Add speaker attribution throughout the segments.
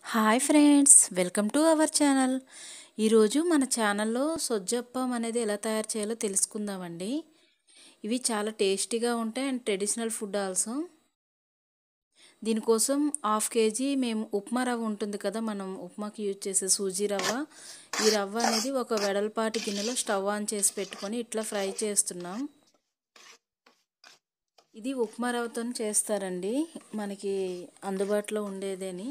Speaker 1: hi friends welcome to our channel ఈరోజు మన ఛానల్లో సొజ్జప్పం అనేది ఎలా తయారు చేయాలో తెలుసుకుందామండి ఇవి చాలా టేస్టీగా ఉంటాయి అండ్ ట్రెడిషనల్ ఫుడ్ ఆల్సో దీనికోసం హాఫ్ కేజీ మేము ఉప్మా రవ్వ ఉంటుంది కదా మనం ఉప్మాకి యూజ్ చేసే సూజీ రవ్వ ఈ రవ్వ అనేది ఒక వెడల్పాటి గిన్నెలో స్టవ్ ఆన్ చేసి పెట్టుకొని ఇట్లా ఫ్రై చేస్తున్నాం ఇది ఉప్మా రవ్వతో చేస్తారండి మనకి అందుబాటులో ఉండేదేని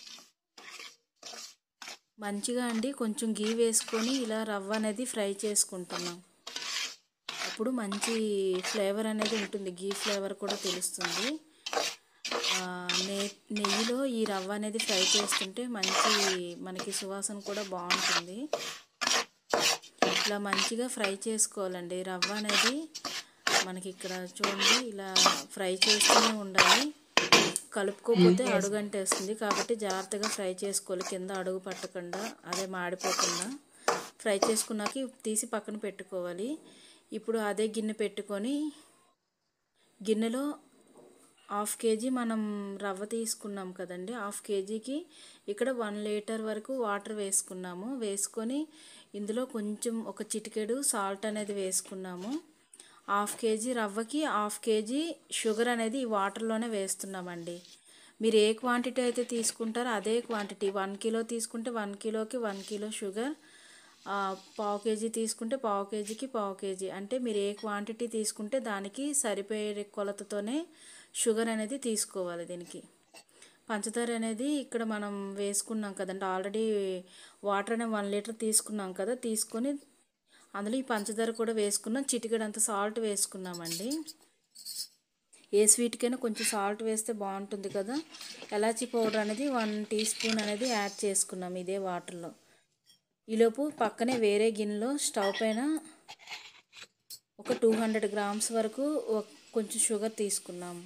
Speaker 1: మంచిగా అండి కొంచెం గీ వేసుకొని ఇలా రవ్వ అనేది ఫ్రై చేసుకుంటున్నాం అప్పుడు మంచి ఫ్లేవర్ అనేది ఉంటుంది గీ ఫ్లేవర్ కూడా తెలుస్తుంది నే నెయ్యిలో ఈ రవ్వ అనేది ఫ్రై చేస్తుంటే మంచి మనకి సువాసన కూడా బాగుంటుంది ఇట్లా మంచిగా ఫ్రై చేసుకోవాలండి రవ్వ అనేది మనకి ఇక్కడ చూడండి ఇలా ఫ్రై చేస్తూనే ఉండాలి కలుపుకోకపోతే అడుగు అంటేస్తుంది కాబట్టి జాగ్రత్తగా ఫ్రై చేసుకోవాలి కింద అడుగు పట్టకుండా అదే మాడిపోకుండా ఫ్రై చేసుకున్నాక తీసి పక్కన పెట్టుకోవాలి ఇప్పుడు అదే గిన్నె పెట్టుకొని గిన్నెలో హాఫ్ కేజీ మనం రవ్వ తీసుకున్నాం కదండి హాఫ్ కేజీకి ఇక్కడ వన్ లీటర్ వరకు వాటర్ వేసుకున్నాము వేసుకొని ఇందులో కొంచెం ఒక చిటికెడు సాల్ట్ అనేది వేసుకున్నాము హాఫ్ కేజీ రవ్వకి హాఫ్ కేజీ షుగర్ అనేది ఈ వాటర్లోనే వేస్తున్నామండి మీరు ఏ క్వాంటిటీ అయితే తీసుకుంటారో అదే క్వాంటిటీ వన్ కిలో తీసుకుంటే వన్ కిలోకి వన్ కిలో షుగర్ పావు కేజీ తీసుకుంటే పావు కేజీకి పావు కేజీ అంటే మీరు ఏ క్వాంటిటీ తీసుకుంటే దానికి సరిపోయే కొలతతోనే షుగర్ అనేది తీసుకోవాలి దీనికి పంచదార అనేది ఇక్కడ మనం వేసుకున్నాం కదండి ఆల్రెడీ వాటర్ అనే వన్ లీటర్ తీసుకున్నాం కదా తీసుకొని అందులో ఈ పంచదార కూడా వేసుకున్నాం చిటికెడంత సాల్ట్ వేసుకున్నామండి ఏ స్వీట్కైనా కొంచెం సాల్ట్ వేస్తే బాగుంటుంది కదా ఎలాచీ పౌడర్ అనేది వన్ టీ స్పూన్ అనేది యాడ్ చేసుకున్నాం ఇదే వాటర్లో ఈలోపు పక్కనే వేరే గిన్నెలో స్టవ్ పైన ఒక టూ హండ్రెడ్ గ్రామ్స్ వరకు కొంచెం షుగర్ తీసుకున్నాము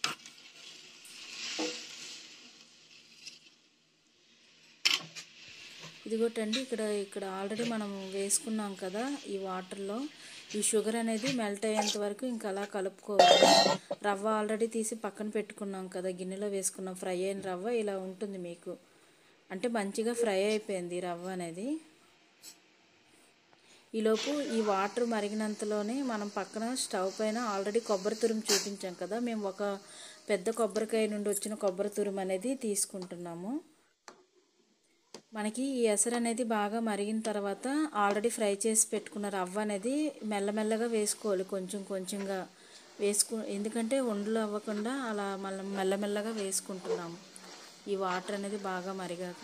Speaker 1: ఇదిగోటండి ఇక్కడ ఇక్కడ ఆల్రెడీ మనం వేసుకున్నాం కదా ఈ వాటర్లో ఈ షుగర్ అనేది మెల్ట్ అయ్యేంత వరకు ఇంకా అలా కలుపుకోవాలి రవ్వ ఆల్రెడీ తీసి పక్కన పెట్టుకున్నాం కదా గిన్నెలో వేసుకున్నాం ఫ్రై అయిన రవ్వ ఇలా ఉంటుంది మీకు అంటే మంచిగా ఫ్రై అయిపోయింది రవ్వ అనేది ఈలోపు ఈ వాటర్ మరిగినంతలోనే మనం పక్కన స్టవ్ పైన ఆల్రెడీ కొబ్బరి తురుము చూపించాం కదా మేము ఒక పెద్ద కొబ్బరికాయ నుండి వచ్చిన కొబ్బరి తురుము అనేది తీసుకుంటున్నాము మనకి ఈ ఎసరు అనేది బాగా మరిగిన తర్వాత ఆల్రెడీ ఫ్రై చేసి పెట్టుకున్న రవ్వ అనేది మెల్లమెల్లగా వేసుకోవాలి కొంచెం కొంచెంగా వేసుకు ఎందుకంటే వండలు అవ్వకుండా అలా మళ్ళీ మెల్లమెల్లగా వేసుకుంటున్నాము ఈ వాటర్ అనేది బాగా మరిగాక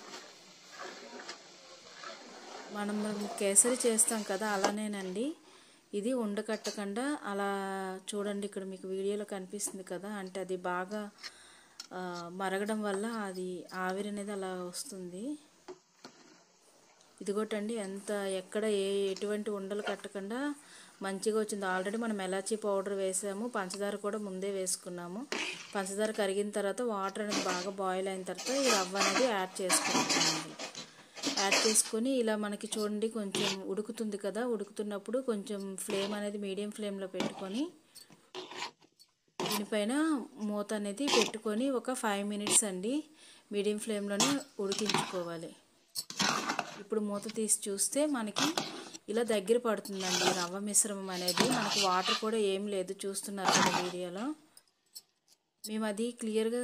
Speaker 1: మనం కేసరి చేస్తాం కదా అలానేనండి ఇది ఉండకట్టకుండా అలా చూడండి ఇక్కడ మీకు వీడియోలో కనిపిస్తుంది కదా అంటే అది బాగా మరగడం వల్ల అది ఆవిరి అనేది అలా వస్తుంది ఇదిగోటండి ఎంత ఎక్కడ ఏ ఎటువంటి ఉండలు కట్టకుండా మంచిగా వచ్చింది ఆల్రెడీ మనం ఎలాచీ పౌడర్ వేసాము పంచదార కూడా ముందే వేసుకున్నాము పంచదార కరిగిన తర్వాత వాటర్ అనేది బాగా బాయిల్ అయిన తర్వాత ఈ రవ్వ అనేది యాడ్ చేసుకుంటామండి యాడ్ చేసుకొని ఇలా మనకి చూడండి కొంచెం ఉడుకుతుంది కదా ఉడుకుతున్నప్పుడు కొంచెం ఫ్లేమ్ అనేది మీడియం ఫ్లేమ్లో పెట్టుకొని దీనిపైన మూత అనేది పెట్టుకొని ఒక ఫైవ్ మినిట్స్ అండి మీడియం ఫ్లేమ్లోనే ఉడికించుకోవాలి ఇప్పుడు మూత తీసి చూస్తే మనకి ఇలా దగ్గర పడుతుందండి రవ్వ మిశ్రమం అనేది మనకు వాటర్ కూడా ఏం లేదు చూస్తున్నారు కదా వీడియోలో మేము అది క్లియర్గా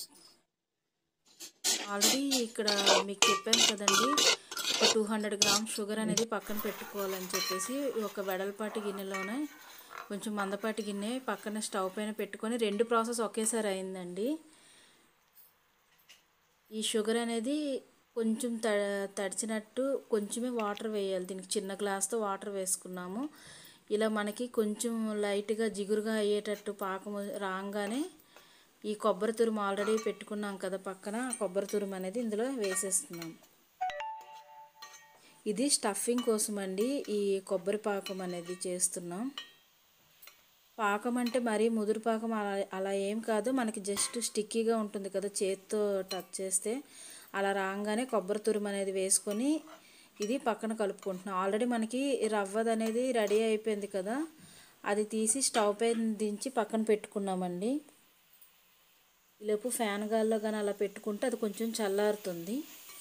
Speaker 1: ఆల్రెడీ ఇక్కడ మీకు చెప్పాను కదండి ఒక టూ హండ్రెడ్ గ్రామ్స్ షుగర్ అనేది పక్కన పెట్టుకోవాలని చెప్పేసి ఒక వెడల్పాటి గిన్నెలోనే కొంచెం మందపాటి గిన్నె పక్కన స్టవ్ పైన పెట్టుకొని రెండు ప్రాసెస్ ఒకేసారి అయిందండి ఈ షుగర్ అనేది కొంచెం త తడిచినట్టు కొంచెమే వాటర్ వేయాలి దీనికి చిన్న గ్లాస్తో వాటర్ వేసుకున్నాము ఇలా మనకి కొంచెం లైట్గా జిగురుగా అయ్యేటట్టు పాకం రాగానే ఈ కొబ్బరి తురుము ఆల్రెడీ పెట్టుకున్నాం కదా పక్కన కొబ్బరి తురుము అనేది ఇందులో వేసేస్తున్నాం ఇది స్టఫింగ్ కోసం అండి ఈ కొబ్బరి పాకం అనేది చేస్తున్నాం పాకం అంటే మరీ ముదురు పాకం అలా అలా ఏం కాదు మనకి జస్ట్ స్టిక్కీగా ఉంటుంది కదా చేత్తో టచ్ చేస్తే అలా రాగానే కొబ్బరి తురుము అనేది వేసుకొని ఇది పక్కన కలుపుకుంటున్నాం ఆల్రెడీ మనకి రవ్వది అనేది రెడీ అయిపోయింది కదా అది తీసి స్టవ్ పైన దించి పక్కన పెట్టుకున్నామండి ఈలోపు ఫ్యాన్ గాల్లో కానీ అలా పెట్టుకుంటే అది కొంచెం చల్లారుతుంది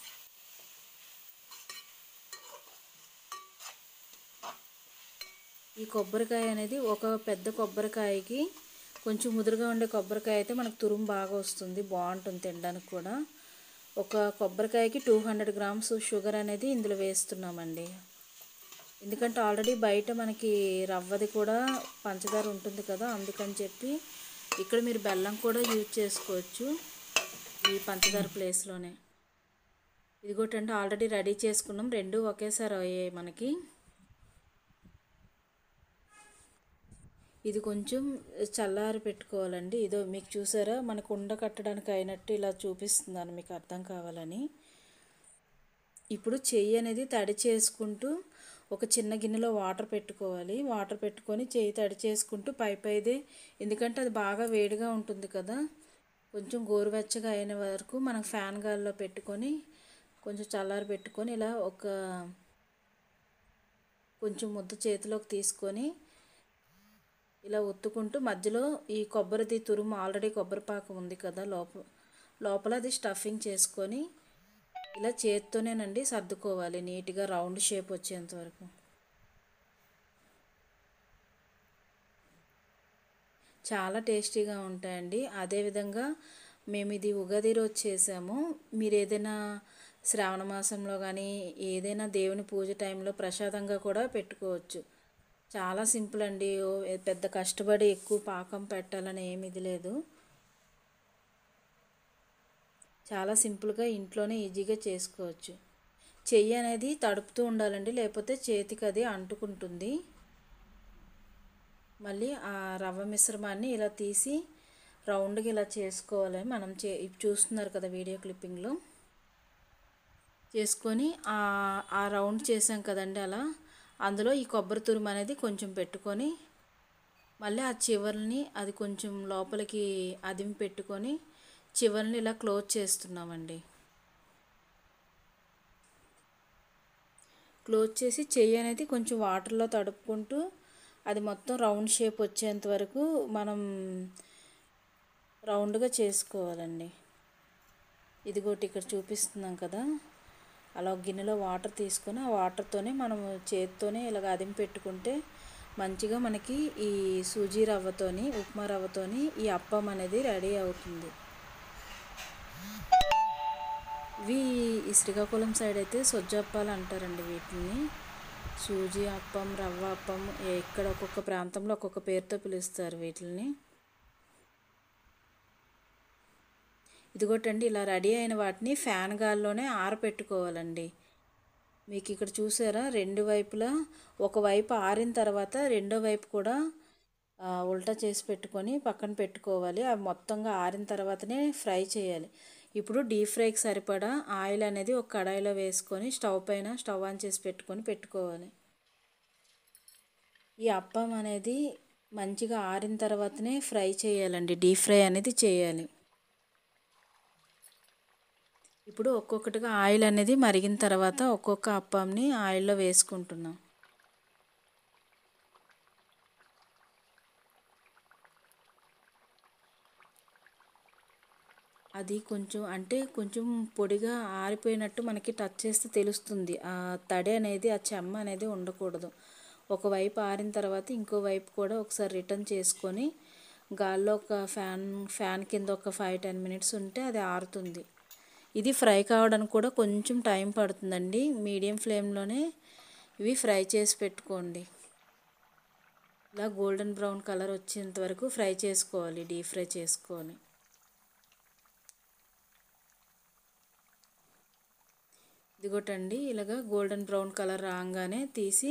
Speaker 1: ఈ కొబ్బరికాయ అనేది ఒక పెద్ద కొబ్బరికాయకి కొంచెం ముదురుగా ఉండే కొబ్బరికాయ అయితే మనకు తురుము బాగా వస్తుంది బాగుంటుంది తినడానికి కూడా ఒక కొబ్బరికాయకి టూ హండ్రెడ్ గ్రామ్స్ షుగర్ అనేది ఇందులో వేస్తున్నామండి ఎందుకంటే ఆల్రెడీ బయట మనకి రవ్వది కూడా పంచదార ఉంటుంది కదా అందుకని చెప్పి ఇక్కడ మీరు బెల్లం కూడా యూజ్ చేసుకోవచ్చు ఈ పంచదార ప్లేస్లోనే ఇదిగోటంటే ఆల్రెడీ రెడీ చేసుకున్నాం రెండు ఒకేసారి అయ్యాయి మనకి ఇది కొంచెం చల్లారి పెట్టుకోవాలండి ఇదో మీకు చూసారా మనకు ఉండ కట్టడానికి అయినట్టు ఇలా చూపిస్తున్నాను మీకు అర్థం కావాలని ఇప్పుడు చెయ్యి అనేది తడి చేసుకుంటూ ఒక చిన్న గిన్నెలో వాటర్ పెట్టుకోవాలి వాటర్ పెట్టుకొని చెయ్యి తడి చేసుకుంటూ పై పైదే ఎందుకంటే అది బాగా వేడిగా ఉంటుంది కదా కొంచెం గోరువెచ్చగా అయిన వరకు మనం ఫ్యాన్ గాల్లో పెట్టుకొని కొంచెం చల్లారి పెట్టుకొని ఇలా ఒక కొంచెం ముద్ద చేతిలోకి తీసుకొని ఇలా ఒత్తుకుంటూ మధ్యలో ఈ కొబ్బరిది తురుము ఆల్రెడీ కొబ్బరి పాకం ఉంది కదా లోపల లోపల అది స్టఫింగ్ చేసుకొని ఇలా చేత్తోనేనండి సర్దుకోవాలి నీట్గా రౌండ్ షేప్ వచ్చేంత వరకు చాలా టేస్టీగా ఉంటాయండి అదేవిధంగా మేము ఇది ఉగాది రోజు చేసాము మీరు ఏదైనా శ్రావణ మాసంలో కానీ ఏదైనా దేవుని పూజ టైంలో ప్రసాదంగా కూడా పెట్టుకోవచ్చు చాలా సింపుల్ అండి ఓ పెద్ద కష్టపడి ఎక్కువ పాకం పెట్టాలని ఏమి ఇది లేదు చాలా సింపుల్గా ఇంట్లోనే ఈజీగా చేసుకోవచ్చు చెయ్యి అనేది తడుపుతూ ఉండాలండి లేకపోతే చేతికి అది అంటుకుంటుంది మళ్ళీ ఆ రవ్వ మిశ్రమాన్ని ఇలా తీసి రౌండ్గా ఇలా చేసుకోవాలి మనం చే చూస్తున్నారు కదా వీడియో క్లిప్పింగ్లో చేసుకొని ఆ రౌండ్ చేసాం కదండి అలా అందులో ఈ కొబ్బరి తురుము అనేది కొంచెం పెట్టుకొని మళ్ళీ ఆ చివర్ని అది కొంచెం లోపలికి అదిమి పెట్టుకొని చివర్ని ఇలా క్లోజ్ చేస్తున్నామండి క్లోజ్ చేసి చెయ్యి అనేది కొంచెం వాటర్లో తడుపుకుంటూ అది మొత్తం రౌండ్ షేప్ వచ్చేంత వరకు మనం రౌండ్గా చేసుకోవాలండి ఇదిగోటి ఇక్కడ చూపిస్తున్నాం కదా అలా ఒక గిన్నెలో వాటర్ తీసుకొని ఆ వాటర్తోనే మనం చేతితోనే ఇలాగ అదిమి పెట్టుకుంటే మంచిగా మనకి ఈ సూజీ రవ్వతోని ఉప్మా రవ్వతోని ఈ అప్పం అనేది రెడీ అవుతుంది ఇవి ఈ శ్రీకాకుళం సైడ్ అయితే సొజ్జప్పాలు అంటారండి వీటిని సూజీ అప్పం రవ్వ అప్పం ఎక్కడ ఒక్కొక్క ప్రాంతంలో ఒక్కొక్క పేరుతో పిలుస్తారు వీటిని ఇదిగోటండి ఇలా రెడీ అయిన వాటిని ఫ్యాన్ గాల్లోనే ఆరపెట్టుకోవాలండి మీకు ఇక్కడ చూసారా రెండు వైపులా ఒకవైపు ఆరిన తర్వాత రెండో వైపు కూడా ఉల్టా చేసి పెట్టుకొని పక్కన పెట్టుకోవాలి అవి మొత్తంగా ఆరిన తర్వాతనే ఫ్రై చేయాలి ఇప్పుడు డీప్ ఫ్రైకి సరిపడా ఆయిల్ అనేది ఒక కడాయిలో వేసుకొని స్టవ్ పైన స్టవ్ ఆన్ చేసి పెట్టుకొని పెట్టుకోవాలి ఈ అప్పం అనేది మంచిగా ఆరిన తర్వాతనే ఫ్రై చేయాలండి డీప్ ఫ్రై అనేది చేయాలి ఇప్పుడు ఒక్కొక్కటిగా ఆయిల్ అనేది మరిగిన తర్వాత ఒక్కొక్క అప్పంని ఆయిల్లో వేసుకుంటున్నాం అది కొంచెం అంటే కొంచెం పొడిగా ఆరిపోయినట్టు మనకి టచ్ చేస్తే తెలుస్తుంది ఆ తడి అనేది ఆ చెమ్మ అనేది ఉండకూడదు ఒకవైపు ఆరిన తర్వాత ఇంకో వైపు కూడా ఒకసారి రిటర్న్ చేసుకొని గాల్లో ఒక ఫ్యాన్ ఫ్యాన్ కింద ఒక ఫైవ్ టెన్ మినిట్స్ ఉంటే అది ఆరుతుంది ఇది ఫ్రై కావడానికి కూడా కొంచెం టైం పడుతుందండి మీడియం ఫ్లేమ్లోనే ఇవి ఫ్రై చేసి పెట్టుకోండి ఇలా గోల్డెన్ బ్రౌన్ కలర్ వచ్చేంత వరకు ఫ్రై చేసుకోవాలి డీప్ ఫ్రై చేసుకొని ఇదిగోటండి ఇలాగా గోల్డెన్ బ్రౌన్ కలర్ రాగానే తీసి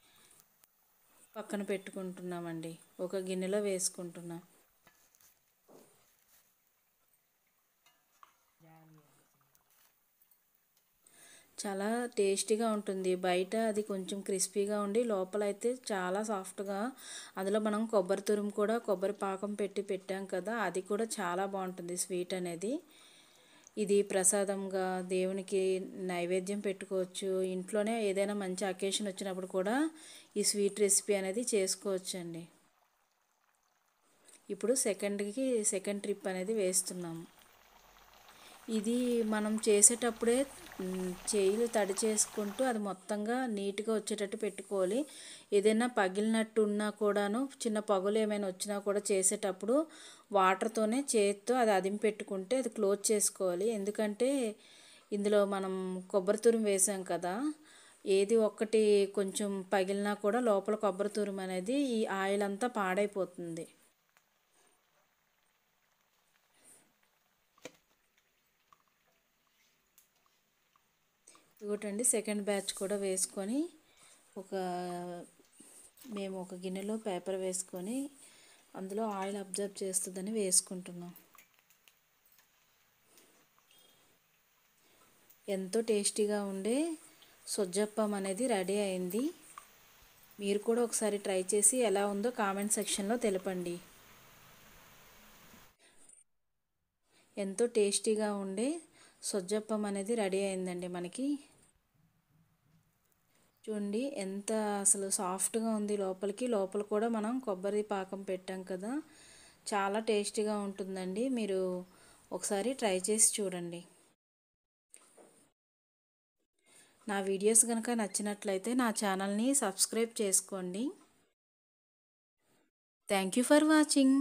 Speaker 1: పక్కన పెట్టుకుంటున్నామండి ఒక గిన్నెలో వేసుకుంటున్నాం చాలా టేస్టీగా ఉంటుంది బయట అది కొంచెం క్రిస్పీగా ఉండి లోపల అయితే చాలా సాఫ్ట్గా అందులో మనం కొబ్బరి తురుము కూడా కొబ్బరి పాకం పెట్టి పెట్టాం కదా అది కూడా చాలా బాగుంటుంది స్వీట్ అనేది ఇది ప్రసాదంగా దేవునికి నైవేద్యం పెట్టుకోవచ్చు ఇంట్లోనే ఏదైనా మంచి అకేషన్ వచ్చినప్పుడు కూడా ఈ స్వీట్ రెసిపీ అనేది చేసుకోవచ్చు అండి ఇప్పుడు సెకండ్కి సెకండ్ ట్రిప్ అనేది వేస్తున్నాము ఇది మనం చేసేటప్పుడే మ్, చేయిలు తడి చేసుకుంటూ అది మొత్తంగా నీట్గా వచ్చేటట్టు పెట్టుకోవాలి ఏదైనా పగిలినట్టు ఉన్నా కూడాను చిన్న పగులు ఏమైనా వచ్చినా కూడా చేసేటప్పుడు వాటర్తోనే చేతితో అది అదిమి పెట్టుకుంటే అది క్లోజ్ చేసుకోవాలి ఎందుకంటే ఇందులో మనం కొబ్బరి తురుము వేసాం కదా ఏది ఒక్కటి కొంచెం పగిలినా కూడా లోపల కొబ్బరి తురుము అనేది ఈ ఆయిల్ అంతా పాడైపోతుంది ఇదిగోటండి సెకండ్ బ్యాచ్ కూడా వేసుకొని ఒక మేము ఒక గిన్నెలో పేపర్ వేసుకొని అందులో ఆయిల్ అబ్జర్వ్ చేస్తుందని వేసుకుంటున్నాం ఎంతో టేస్టీగా ఉండే సొజ్జప్పం అనేది రెడీ అయింది మీరు కూడా ఒకసారి ట్రై చేసి ఎలా ఉందో కామెంట్ సెక్షన్లో తెలపండి ఎంతో టేస్టీగా ఉండే సొజ్జప్పం అనేది రెడీ అయిందండి మనకి చూడండి ఎంత అసలు సాఫ్ట్గా ఉంది లోపలికి లోపల కూడా మనం కొబ్బరి పాకం పెట్టాం కదా చాలా టేస్టీగా ఉంటుందండి మీరు ఒకసారి ట్రై చేసి చూడండి నా వీడియోస్ కనుక నచ్చినట్లయితే నా ఛానల్ని సబ్స్క్రైబ్ చేసుకోండి thank you for watching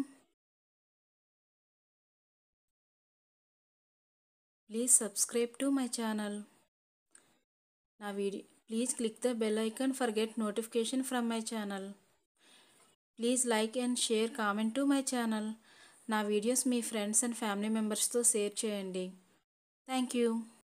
Speaker 1: please subscribe to my channel నా video please click the bell icon for get notification from my channel please like and share comment to my channel నా videos మీ friends and family మెంబర్స్తో షేర్ చేయండి thank you